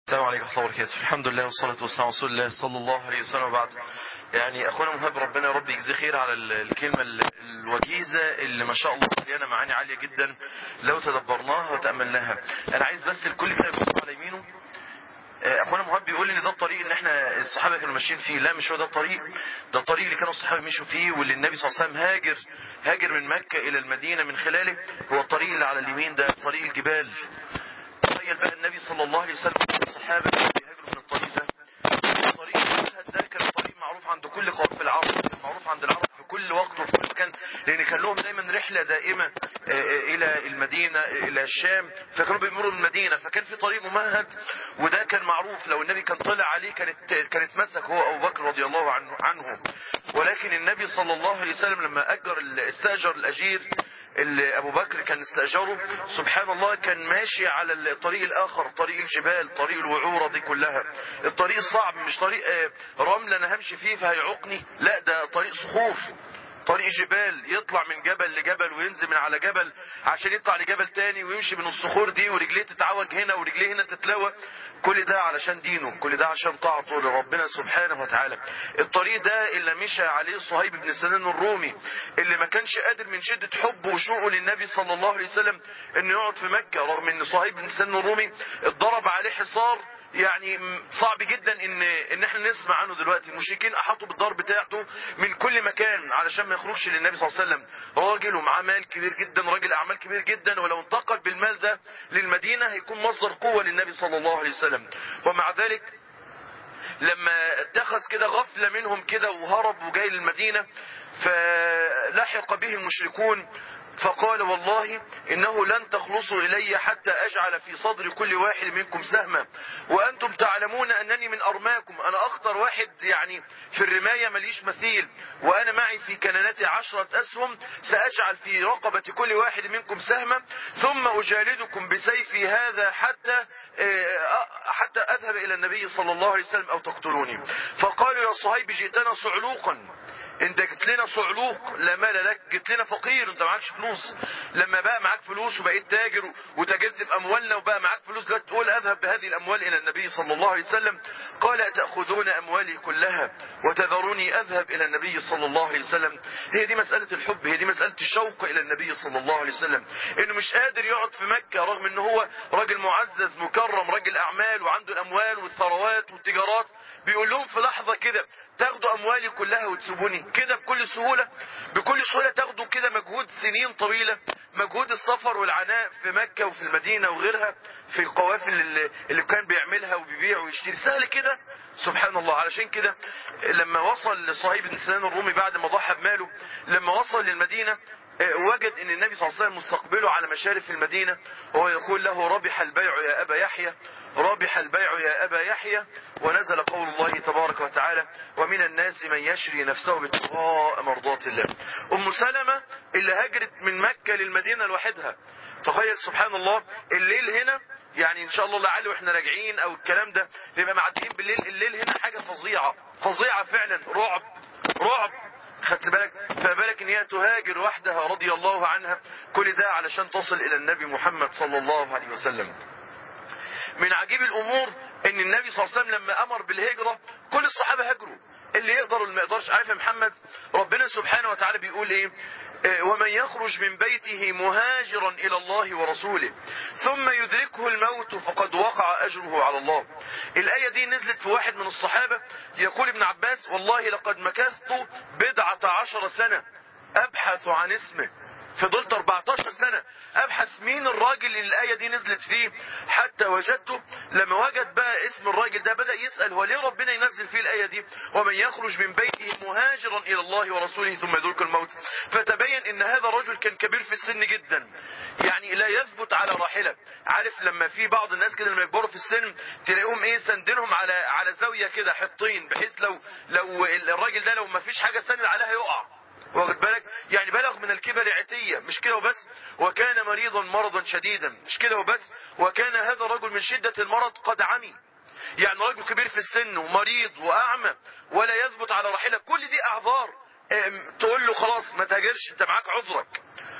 السلام عليكم ورحمة الله وبركاته الحمد لله والصلاة والسلام على رسول الله صلى الله عليه وسلم وبعد يعني اخونا مهاب ربنا يا رب يجزيه خير على ال- الكلمة ال- الوجيزة اللي ما شاء الله مليانة معاني عالية جدا لو تدبرناها وتأملناها انا عايز بس الكل كده يبص على يمينه آه، اخونا مهاب بيقول لي ان ده الطريق اللي احنا الصحابه كانوا ماشيين فيه لا مش هو ده الطريق ده الطريق اللي كانوا الصحابه مشوا فيه واللي النبي صلى الله عليه وسلم هاجر هاجر من مكه الى المدينه من خلاله هو الطريق اللي على اليمين ده طريق الجبال تخيل بقى النبي صلى الله عليه وسلم والصحابه بيهاجروا من الطريق ده الطريق المشهد ده كان طريق معروف عند كل قوم في العرب كان معروف عند العرب في كل وقت وفي كل مكان لان كان لهم دايما رحله دائمه آه، آه، الى المدينه آه، الى الشام فكانوا بيمروا المدينه فكان في طريق ممهد وده كان معروف لو النبي كان طلع عليه كانت كانت مسك هو ابو بكر رضي الله عنه عنه ولكن النبي صلى الله عليه وسلم لما اجر ال- استاجر الاجير اللي ابو بكر كان استاجره سبحان الله كان ماشي على الطريق الاخر طريق الجبال طريق الوعوره دي كلها الطريق الصعب مش طريق آه، رمل انا همشي فيه فهيعوقني لا ده طريق صخور طريق جبال يطلع من جبل لجبل وينزل من على جبل عشان يطلع لجبل تاني ويمشي من الصخور دي ورجليه تتعوج هنا ورجليه هنا تتلوى كل ده علشان دينه كل ده عشان طاعته لربنا سبحانه وتعالى الطريق ده اللي مشى عليه صهيب بن سنان الرومي اللي ما كانش قادر من شدة حبه وشوقه للنبي صلى الله عليه وسلم انه يقعد في مكة رغم ان صهيب بن سنان الرومي اتضرب عليه حصار يعني م- صعب جدا ان ان احنا نسمع عنه دلوقتي المشركين احاطوا بالدار بتاعته من كل مكان علشان ما يخرجش للنبي صلى الله عليه وسلم راجل ومعاه مال كبير جدا راجل اعمال كبير جدا ولو انتقل بالمال ده للمدينه هيكون مصدر قوه للنبي صلى الله عليه وسلم ومع ذلك لما اتخذ كده غفلة منهم كده وهرب وجاي للمدينة فلحق به المشركون فقال والله إنه لن تخلصوا إلي حتى أجعل في صدر كل واحد منكم سهما وأنتم تعلمون أنني من أرماكم أنا أخطر واحد يعني في الرماية مليش مثيل وأنا معي في كنانتي عشرة أسهم سأجعل في رقبة كل واحد منكم سهما ثم أجالدكم بسيفي هذا حتى آه، حتى أذهب إلى النبي صلى الله عليه وسلم أو تقتلوني فقالوا يا صهيب جئتنا صعلوقا انت جيت لنا صعلوق لا مال لك جيت لنا فقير انت معكش فلوس لما بقى معاك فلوس وبقيت تاجر وتاجرت باموالنا وبقى معاك فلوس دلوقتي تقول اذهب بهذه الاموال الى النبي صلى الله عليه وسلم قال تاخذون اموالي كلها وتذروني اذهب الى النبي صلى الله عليه وسلم هي دي مساله الحب هي دي مساله الشوق الى النبي صلى الله عليه وسلم انه مش قادر يقعد في مكه رغم ان هو راجل معزز مكرم راجل اعمال وعنده الاموال والثروات والتجارات بيقول لهم في لحظه كده تاخدوا اموالي كلها وتسيبوني كده بكل سهوله بكل سهوله تاخدوا كده مجهود سنين طويله مجهود السفر والعناء في مكه وفي المدينه وغيرها في القوافل اللي, اللي كان بيعملها وبيبيع ويشتري سهل كده سبحان الله علشان كده لما وصل لصهيب بن سنان الرومي بعد ما ضحى بماله لما وصل للمدينه آه، وجد ان النبي صلى الله عليه وسلم مستقبله على مشارف المدينة وهو يقول له ربح البيع يا ابا يحيى ربح البيع يا ابا يحيى ونزل قول الله تبارك وتعالى ومن الناس من يشري نفسه ابتغاء مرضات الله ام سلمة اللي هاجرت من مكة للمدينة لوحدها تخيل سبحان الله الليل هنا يعني ان شاء الله لعل واحنا راجعين او الكلام ده نبقى معديين بالليل الليل هنا حاجة فظيعة فظيعة فعلا رعب رعب خدت بالك فما بالك ان هي تهاجر وحدها رضي الله عنها كل ده علشان تصل الى النبي محمد صلى الله عليه وسلم من عجيب الامور ان النبي صلى الله عليه وسلم لما امر بالهجرة كل الصحابة هاجروا اللي يقدر واللي ما يقدرش عارف يا محمد ربنا سبحانه وتعالى بيقول ايه آه، ومن يخرج من بيته مهاجرا الى الله ورسوله ثم يدركه الموت فقد وقع اجره على الله الايه دي نزلت في واحد من الصحابه يقول ابن عباس والله لقد مكثت بضعه عشر سنه ابحث عن اسمه فضلت 14 سنة ابحث مين الراجل اللي الآية دي نزلت فيه حتى وجدته لما وجد بقى اسم الراجل ده بدأ يسأل هو ليه ربنا ينزل فيه الآية دي ومن يخرج من بيته مهاجرا إلى الله ورسوله ثم يدرك الموت فتبين ان هذا الرجل كان كبير في السن جدا يعني لا يثبت على راحلة عارف لما في بعض الناس كده لما يكبروا في السن تلاقيهم ايه سندينهم على على زاوية كده حطين بحيث لو لو الراجل ده لو ما فيش حاجة سند عليها يقع واخد بالك يعني بلغ من الكبر عتية مش كده وبس وكان مريضا مرضا شديدا مش كده وبس وكان هذا الرجل من شدة المرض قد عمي يعني رجل كبير في السن ومريض وأعمى ولا يثبت على راحلة كل دي أعذار ام، تقول له خلاص ما تهاجرش انت معاك عذرك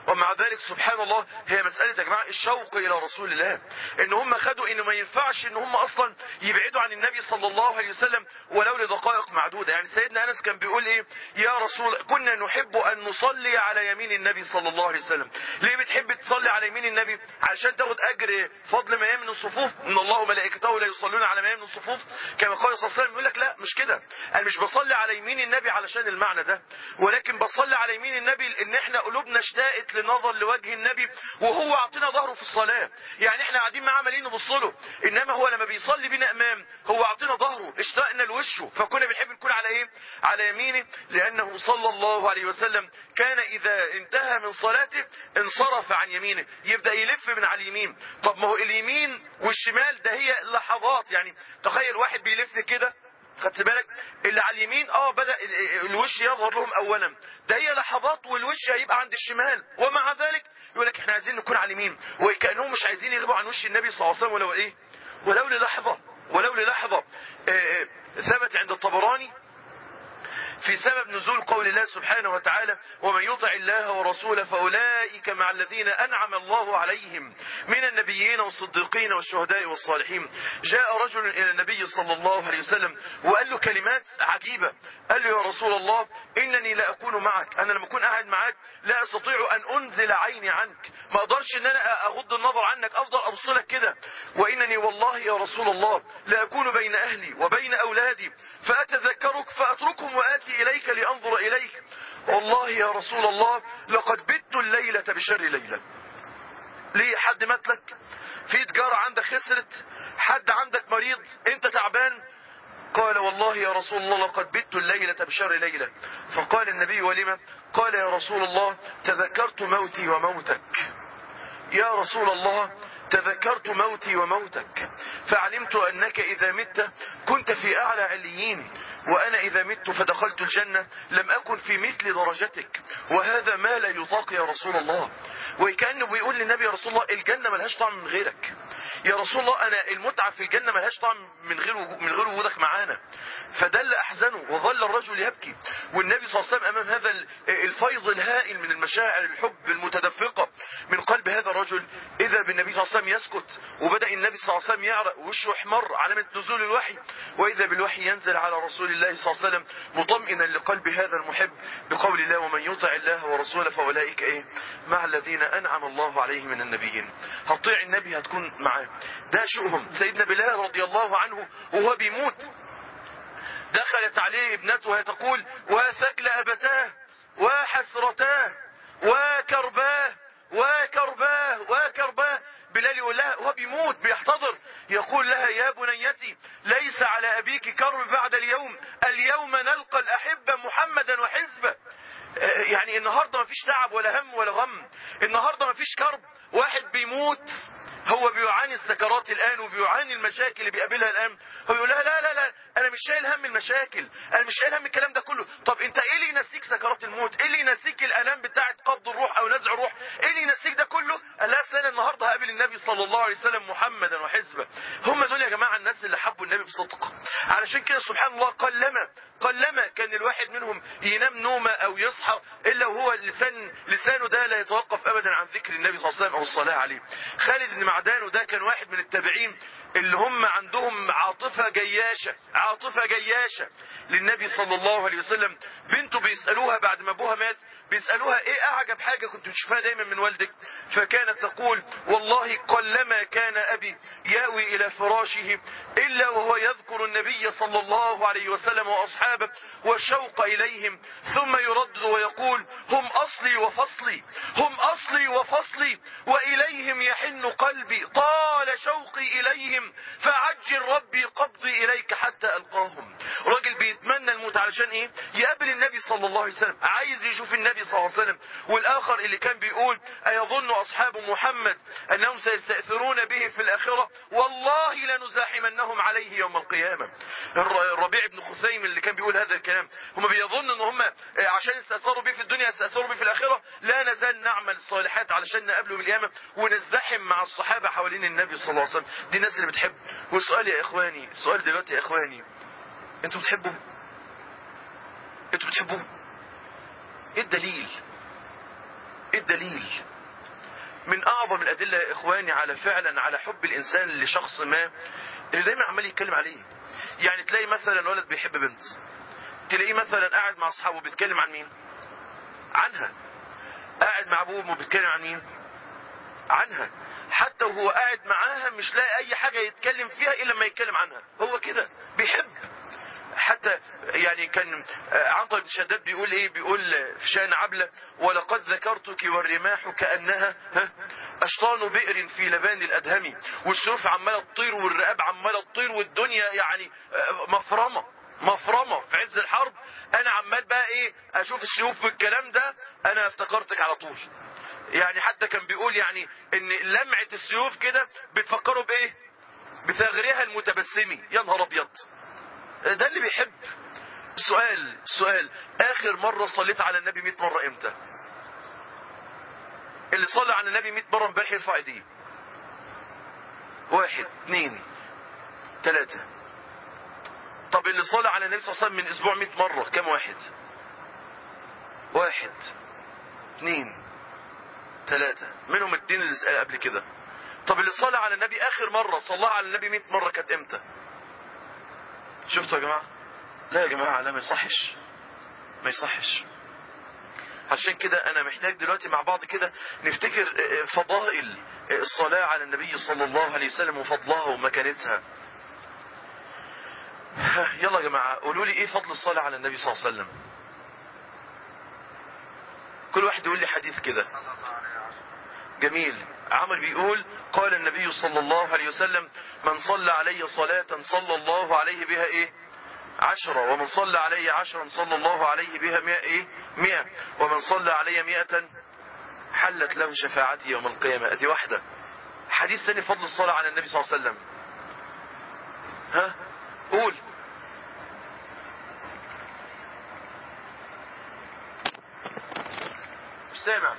ومع ذلك سبحان الله هي مسألة يا جماعة الشوق إلى رسول الله إن هم خدوا إنه ما ينفعش إن هم أصلا يبعدوا عن النبي صلى الله عليه وسلم ولو لدقائق معدودة يعني سيدنا أنس كان بيقول إيه يا رسول كنا نحب أن نصلي على يمين النبي صلى الله عليه وسلم ليه بتحب تصلي على يمين النبي علشان تاخد أجر فضل ما يمن الصفوف إن الله وملائكته لا يصلون على ما يمن الصفوف كما قال صلى الله عليه وسلم يقول لك لا مش كده أنا مش بصلي على يمين النبي علشان المعنى ده ولكن بصلي على يمين النبي إن إحنا قلوبنا اشتاقت لنظر لوجه النبي وهو عطينا ظهره في الصلاة يعني إحنا قاعدين معاه عمالين نبص له إنما هو لما بيصلي بينا أمام هو عطينا ظهره اشتقنا لوشه فكنا بنحب نكون على إيه على يمينه لأنه صلى الله عليه وسلم كان إذا انتهى من صلاته انصرف عن يمينه يبدأ يلف من على اليمين طب ما هو اليمين والشمال ده هي لحظات يعني تخيل واحد بيلف كده خدت بالك اللي على اليمين اه بدا الوش يظهر لهم اولا ده هي لحظات والوش هيبقى عند الشمال ومع ذلك يقول لك احنا عايزين نكون على اليمين وكانهم مش عايزين يغيبوا عن وش النبي صلى الله عليه وسلم ولو ايه ولو للحظه ولو للحظه آه ثبت عند الطبراني في سبب نزول قول الله سبحانه وتعالى ومن يطع الله ورسوله فأولئك مع الذين أنعم الله عليهم من النبيين والصديقين والشهداء والصالحين جاء رجل إلى النبي صلى الله عليه وسلم وقال له كلمات عجيبة قال له يا رسول الله إنني لا أكون معك أنا لما أكون قاعد معك لا أستطيع أن أنزل عيني عنك ما أقدرش أن أنا أغض النظر عنك أفضل أبص لك كده وإنني والله يا رسول الله لا أكون بين أهلي وبين أولادي فأتذكرك فأتركهم وآتي إليك لأنظر إليك والله يا رسول الله لقد بت الليلة بشر ليلة ليه حد مات لك في تجارة عندك خسرت حد عندك مريض انت تعبان قال والله يا رسول الله لقد بت الليلة بشر ليلة فقال النبي ولما قال يا رسول الله تذكرت موتي وموتك يا رسول الله تذكرت موتي وموتك فعلمت أنك إذا مت كنت في أعلى عليين وأنا إذا مت فدخلت الجنة لم أكن في مثل درجتك وهذا ما لا يطاق يا رسول الله وكأنه بيقول للنبي يا رسول الله الجنة ملهاش طعم من غيرك يا رسول الله أنا المتعة في الجنة ملهاش طعم من غير من غير وجودك معانا فده اللي أحزنه وظل الرجل يبكي والنبي صلى الله عليه وسلم أمام هذا الفيض الهائل من المشاعر الحب المتدفقة من قلب هذا الرجل إذا بالنبي صلى الله عليه وسلم يسكت وبدأ النبي صلى الله عليه وسلم يعرق وشه احمر علامة نزول الوحي وإذا بالوحي ينزل على رسول الله صلى الله عليه وسلم مطمئنا لقلب هذا المحب بقول الله ومن يطع الله ورسوله فأولئك إيه مع الذين أنعم الله عليهم من النبيين هتطيع النبي هتكون معاه ده شؤهم سيدنا بلال رضي الله عنه وهو بيموت دخلت عليه ابنته تقول وثكل أبتاه وحسرتاه وكرباه وكرباه وكرباه بلال يقول لها وهو بيموت بيحتضر يقول لها يا بنيتي ليس على أبيك كرب بعد اليوم اليوم نلقى الأحبة محمدا وحزبه يعني النهاردة ما فيش تعب ولا هم ولا غم النهاردة ما فيش كرب واحد بيموت هو بيعاني السكرات الآن وبيعاني المشاكل اللي بيقابلها الآن هو يقول لها لا لا لا أنا مش شايل هم المشاكل أنا مش شايل هم الكلام ده كله طب أنت إيه اللي ينسيك سكرات الموت إيه اللي ينسيك الآلام بتاعة قبض الروح أو نزع الروح إيه اللي ينسيك ده كله قال لها أنا النهاردة هقابل النبي صلى الله عليه وسلم محمدا وحزبه هم دول يا جماعة الناس اللي حبوا النبي بصدق علشان كده سبحان الله قلما قلما كان الواحد منهم ينام نومه أو يصحى إلا وهو لسان لسانه ده لا يتوقف أبدا عن ذكر النبي صلى الله عليه وسلم أو الصلاة عليه خالد بن معدان وده كان واحد من التابعين اللي هم عندهم عاطفة جياشة عاطفة جياشة للنبي صلى الله عليه وسلم بنته بيسألوها بعد ما ابوها مات بيسألوها ايه اعجب حاجة كنت بتشوفها دايما من والدك فكانت تقول والله قلما كان ابي ياوي الى فراشه الا وهو يذكر النبي صلى الله عليه وسلم واصحابه والشوق اليهم ثم يردد ويقول هم اصلي وفصلي هم اصلي وفصلي واليهم يحن قلبي طال شوقي اليهم فعجل ربي قبضي اليك حتى القاهم راجل بيتمنى الموت علشان ايه يقابل النبي صلى الله عليه وسلم عايز يشوف النبي صلى الله عليه وسلم والاخر اللي كان بيقول ايظن اصحاب محمد انهم سيستأثرون به في الاخرة والله لنزاحمنهم عليه يوم القيامة الربيع بن خثيم اللي كان بيقول هذا الكلام هم بيظن ان هم عشان يستأثروا به في الدنيا يستأثروا به في الاخرة لا نزال نعمل الصالحات علشان نقابله بالقيامة ونزدحم مع الصحابة حوالين النبي صلى الله عليه وسلم دي الناس اللي بتحب والسؤال يا اخواني السؤال دلوقتي يا اخواني انتوا بتحبوا انتوا بتحبوا ايه الدليل ايه الدليل من اعظم الادله يا اخواني على فعلا على حب الانسان لشخص ما اللي دايما عمال يتكلم عليه يعني تلاقي مثلا ولد بيحب بنت تلاقيه مثلا قاعد مع اصحابه بيتكلم عن مين عنها قاعد مع ابوه بيتكلم عن مين عنها حتى وهو قاعد معاها مش لاقي اي حاجه يتكلم فيها الا لما يتكلم عنها هو كده بيحب حتى يعني كان عنقل بن شداد بيقول ايه بيقول في شأن عبلة ولقد ذكرتك والرماح كأنها ها أشطان بئر في لبان الأدهم والسيوف عمالة تطير والرقاب عمالة تطير والدنيا يعني مفرمة مفرمة في عز الحرب انا عمال بقى ايه اشوف السيوف والكلام ده انا افتكرتك على طول يعني حتى كان بيقول يعني ان لمعة السيوف كده بتفكروا بايه بثغرها المتبسمي يا نهار ابيض ده اللي بيحب سؤال سؤال اخر مرة صليت على النبي 100 مرة امتى اللي صلى على النبي 100 مرة امبارح يرفع ايديه واحد اثنين ثلاثة طب اللي صلى على النبي صلى الله عليه وسلم من اسبوع 100 مرة كم واحد واحد اثنين ثلاثة منهم الدين اللي سأل قبل كده طب اللي صلى على النبي اخر مرة صلى على النبي 100 مرة كانت امتى شفتوا يا جماعة لا يا جماعة لا ما يصحش ما يصحش عشان كده انا محتاج دلوقتي مع بعض كده نفتكر فضائل الصلاة على النبي صلى الله عليه وسلم وفضلها ومكانتها يلا يا جماعة قولوا لي ايه فضل الصلاة على النبي صلى الله عليه وسلم كل واحد يقول لي حديث كده جميل عمر بيقول قال النبي صلى الله عليه وسلم من صلى علي صلاة صلى الله عليه بها ايه عشرة ومن صلى علي عشرا صلى الله عليه بها مئة ايه مئة ومن صلى علي مئة حلت له شفاعتي يوم القيامة ادي واحدة حديث ثاني فضل الصلاة على النبي صلى الله عليه وسلم ها قول مش سامع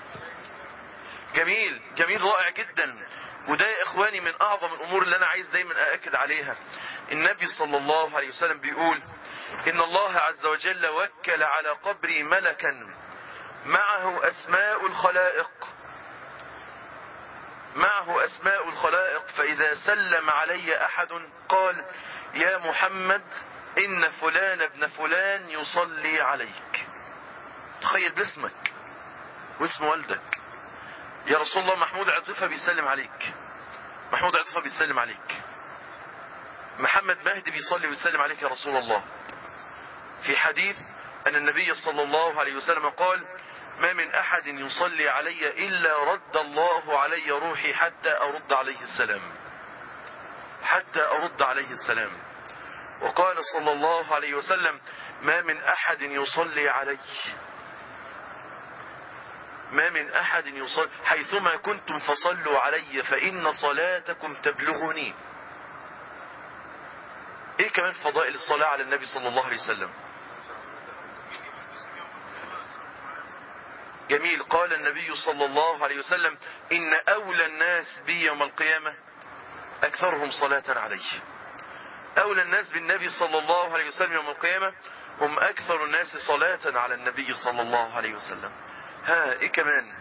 جميل جميل رائع جدا وده يا اخواني من اعظم الامور اللي انا عايز دايما ااكد عليها النبي صلى الله عليه وسلم بيقول ان الله عز وجل وكل على قبري ملكا معه اسماء الخلائق معه اسماء الخلائق فاذا سلم علي احد قال يا محمد ان فلان ابن فلان يصلي عليك تخيل باسمك واسم والدك يا رسول الله محمود عطيفة بيسلم عليك محمود عطيفة بيسلم عليك محمد مهدي بيصلي ويسلم عليك يا رسول الله في حديث أن النبي صلى الله عليه وسلم قال ما من أحد يصلي علي إلا رد الله علي روحي حتى أرد عليه السلام حتى أرد عليه السلام وقال صلى الله عليه وسلم ما من أحد يصلي علي ما من أحد يصلي حيثما كنتم فصلوا علي فإن صلاتكم تبلغني ايه كمان فضائل الصلاة على النبي صلى الله عليه وسلم جميل قال النبي صلى الله عليه وسلم إن أولى الناس بي يوم القيامة أكثرهم صلاة علي أولى الناس بالنبي صلى الله عليه وسلم يوم القيامة هم أكثر الناس صلاة على النبي صلى الله عليه وسلم ها ايه كمان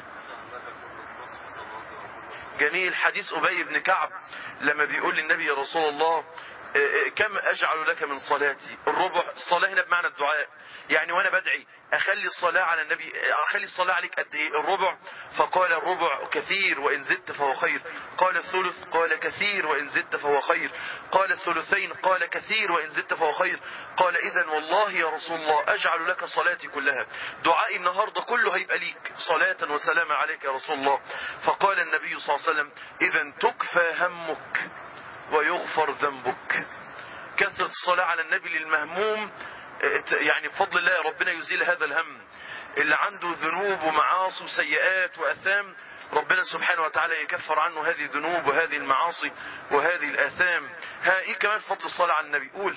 جميل حديث أبي بن كعب لما بيقول للنبي يا رسول الله كم أجعل لك من صلاتي الربع الصلاة هنا بمعنى الدعاء يعني وأنا بدعي أخلي الصلاة على النبي أخلي الصلاة عليك قد إيه الربع فقال الربع كثير وإن زدت فهو خير قال الثلث قال كثير وإن زدت فهو خير قال الثلثين قال كثير وإن زدت فهو خير قال إذا والله يا رسول الله أجعل لك صلاتي كلها دعائي النهاردة كله هيبقى ليك صلاة وسلام عليك يا رسول الله فقال النبي صلى الله عليه وسلم إذا تكفى همك ويغفر ذنبك كثرة الصلاة على النبي للمهموم يعني بفضل الله ربنا يزيل هذا الهم اللي عنده ذنوب ومعاصي وسيئات وأثام ربنا سبحانه وتعالى يكفر عنه هذه الذنوب وهذه المعاصي وهذه الآثام ها إيه كمان فضل الصلاة على النبي قول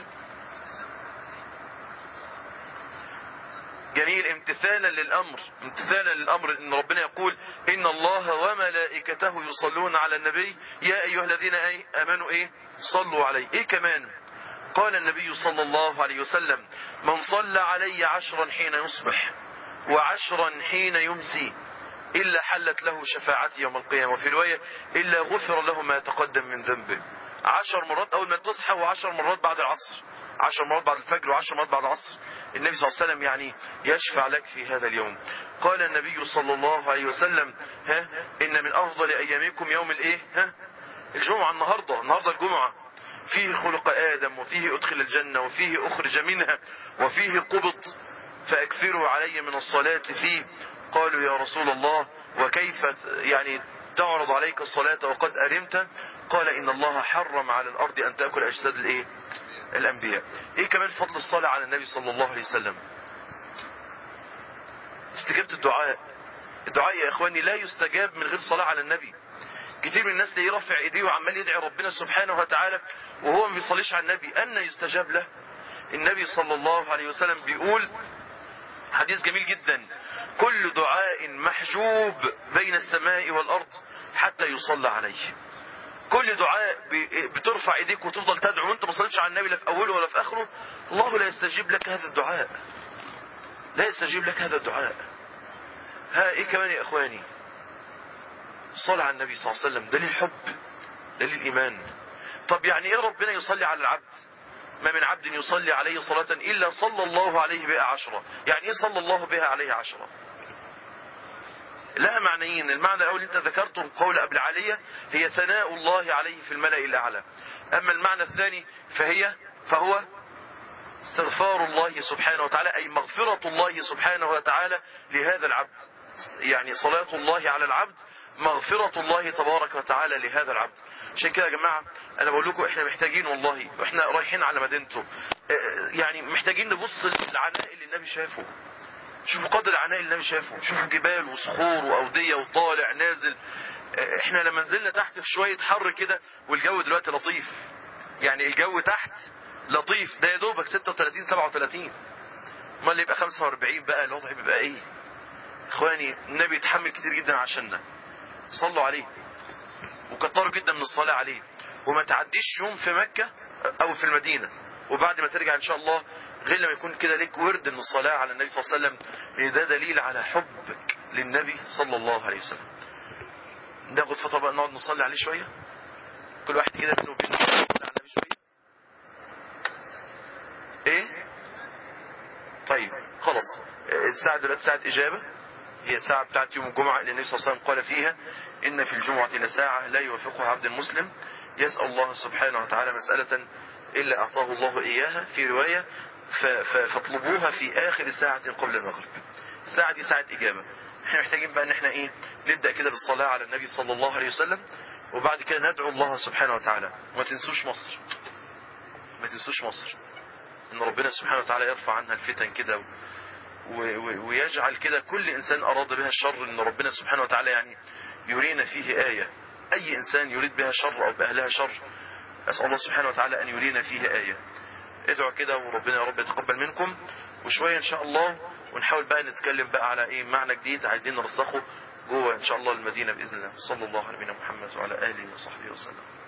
جميل امتثالا للأمر امتثالا للأمر ان ربنا يقول ان الله وملائكته يصلون على النبي يا ايها الذين ايه امنوا ايه صلوا عليه ايه كمان قال النبي صلى الله عليه وسلم من صلى علي عشرا حين يصبح وعشرا حين يمسي إلا حلت له شفاعتي يوم القيامة وفي رواية إلا غفر له ما يتقدم من ذنبه عشر مرات أول ما تصحى وعشر مرات بعد العصر عشر مرات بعد الفجر وعشر مرات بعد العصر النبي صلى الله عليه وسلم يعني يشفع لك في هذا اليوم قال النبي صلى الله عليه وسلم ها إن من أفضل أيامكم يوم الإيه ها الجمعة النهاردة النهاردة الجمعة فيه خلق آدم وفيه أدخل الجنة وفيه أخرج منها وفيه قبض فأكثروا علي من الصلاة فيه قالوا يا رسول الله وكيف يعني تعرض عليك الصلاة وقد أرمت قال إن الله حرم على الأرض أن تأكل أجساد الإيه الأنبياء إيه كمان فضل الصلاة على النبي صلى الله عليه وسلم استجابة الدعاء الدعاء يا إخواني لا يستجاب من غير صلاة على النبي كتير من الناس تلاقيه رافع ايديه وعمال يدعي ربنا سبحانه وتعالى وهو ما بيصليش على النبي أن يستجاب له النبي صلى الله عليه وسلم بيقول حديث جميل جدا كل دعاء محجوب بين السماء والأرض حتى يصلى عليه كل دعاء بترفع ايديك وتفضل تدعو وانت ما صليتش على النبي لا في اوله ولا في اخره الله لا يستجيب لك هذا الدعاء لا يستجيب لك هذا الدعاء ها ايه كمان يا اخواني الصلاة على النبي صلى الله عليه وسلم دليل حب دليل ايمان طب يعني ايه ربنا يصلي على العبد ما من عبد يصلي عليه صلاة إلا صلى الله عليه بها عشرة يعني إيه صلى الله بها عليه عشرة لها معنيين المعنى الأول أنت ذكرته قول أبل علية هي ثناء الله عليه في الملأ الأعلى أما المعنى الثاني فهي فهو استغفار الله سبحانه وتعالى أي مغفرة الله سبحانه وتعالى لهذا العبد يعني صلاة الله على العبد مغفرة الله تبارك وتعالى لهذا العبد عشان كده يا جماعة أنا بقول لكم إحنا محتاجين والله وإحنا رايحين على مدينته يعني محتاجين نبص للعناء اللي النبي شافه شوفوا قدر العناء اللي النبي شافه شوفوا جبال وصخور وأودية وطالع نازل إحنا لما نزلنا تحت في شوية حر كده والجو دلوقتي لطيف يعني الجو تحت لطيف ده يا دوبك 36 37 امال اللي يبقى 45 بقى الوضع بيبقى ايه اخواني النبي يتحمل كتير جدا عشاننا صلوا عليه وكتروا جدا من الصلاة عليه وما تعديش يوم في مكة او في المدينة وبعد ما ترجع ان شاء الله غير لما يكون كده ليك ورد من الصلاة على النبي صلى الله عليه وسلم ده دليل على حبك للنبي صلى الله عليه وسلم ناخد فترة بقى نقعد نصلي عليه شوية كل واحد كده بينه وبينه يصلي على النبي شوية ايه طيب خلاص الساعة دلوقتي ساعة اجابة هي الساعة بتاعت يوم الجمعة اللي النبي صلى الله عليه وسلم قال فيها إن في الجمعة لساعة لا يوافقها عبد المسلم يسأل الله سبحانه وتعالى مسألة إلا أعطاه الله إياها في رواية فاطلبوها في آخر ساعة قبل المغرب الساعة دي ساعة إجابة احنا محتاجين بقى ان احنا ايه نبدأ كده بالصلاة على النبي صلى الله عليه وسلم وبعد كده ندعو الله سبحانه وتعالى وما تنسوش مصر ما تنسوش مصر ان ربنا سبحانه وتعالى يرفع عنها الفتن كده ويجعل كده كل انسان اراد بها الشر ان ربنا سبحانه وتعالى يعني يرينا فيه آية اي انسان يريد بها شر او باهلها شر اسأل الله سبحانه وتعالى ان يرينا فيه آية ادعوا كده وربنا يا رب يتقبل منكم وشوية ان شاء الله ونحاول بقى نتكلم بقى على ايه معنى جديد عايزين نرسخه جوه ان شاء الله المدينة باذن الله صلى الله على نبينا محمد وعلى اله وصحبه وسلم